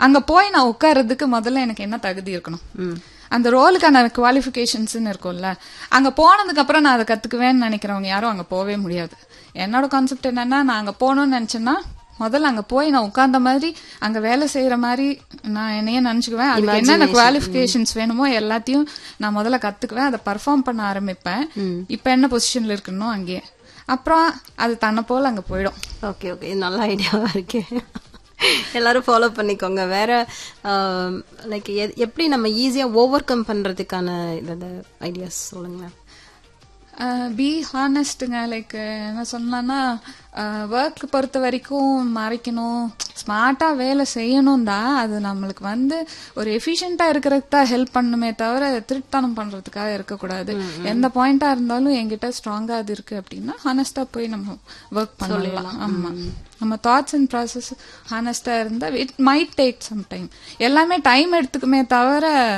அங்க போய் நான் உட்கார்றதுக்கு முதல்ல எனக்கு என்ன தகுதி இருக்கணும் அந்த ரோலுக்கான குவாலிஃபிகேஷன்ஸ்னு இருக்கும்ல அங்க போனதுக்கு அப்புறம் நான் அதை கத்துக்குவேன்னு நினைக்கிறவங்க யாரும் அங்க போவே முடியாது என்னோட கான்செப்ட் என்னன்னா நான் அங்க போகணும்னு நினைச்சேன்னா முதல்ல அங்க போய் நான் உட்கார்ந்த மாதிரி அங்க வேலை செய்யற மாதிரி நான் என்னையே நினைச்சுக்குவேன் அதுக்கு என்னென்ன குவாலிஃபிகேஷன்ஸ் வேணுமோ எல்லாத்தையும் நான் முதல்ல கத்துக்குவேன் அதை பர்ஃபார்ம் பண்ண ஆரம்பிப்பேன் இப்ப என்ன பொசிஷன்ல இருக்கணும் அங்கேயே அப்புறம் அது தன்னை போல அங்க போயிடும் ஓகே ஓகே இது நல்ல ஐடியாவா இருக்கு எல்லாரும் ஃபாலோ பண்ணிக்கோங்க வேற லைக் எப்படி நம்ம ஈஸியா ஓவர் கம் பண்றதுக்கான இது ஐடியாஸ் சொல்லுங்களேன் பி ஹானஸ்ட்டுங்க லைக் என்ன சொல்லலாம்னா ஒர்க் பொறுத்த வரைக்கும் மறைக்கணும் ஸ்மார்ட்டாக வேலை செய்யணும் தான் அது நம்மளுக்கு வந்து ஒரு எஃபிஷியண்ட்டாக இருக்கிறதுக்கு தான் ஹெல்ப் பண்ணுமே தவிர திருத்தனம் பண்ணுறதுக்காக இருக்கக்கூடாது எந்த பாயிண்ட்டாக இருந்தாலும் என்கிட்ட ஸ்ட்ராங்காக அது இருக்கு அப்படின்னா ஹானஸ்டாக போய் நம்ம ஒர்க் பண்ணலாம் ஆமாம் நம்ம தாட்ஸ் அண்ட் ப்ராசஸ் ஹானஸ்டாக இருந்தால் it might take some time எல்லாமே டைம் எடுத்துக்குமே தவிர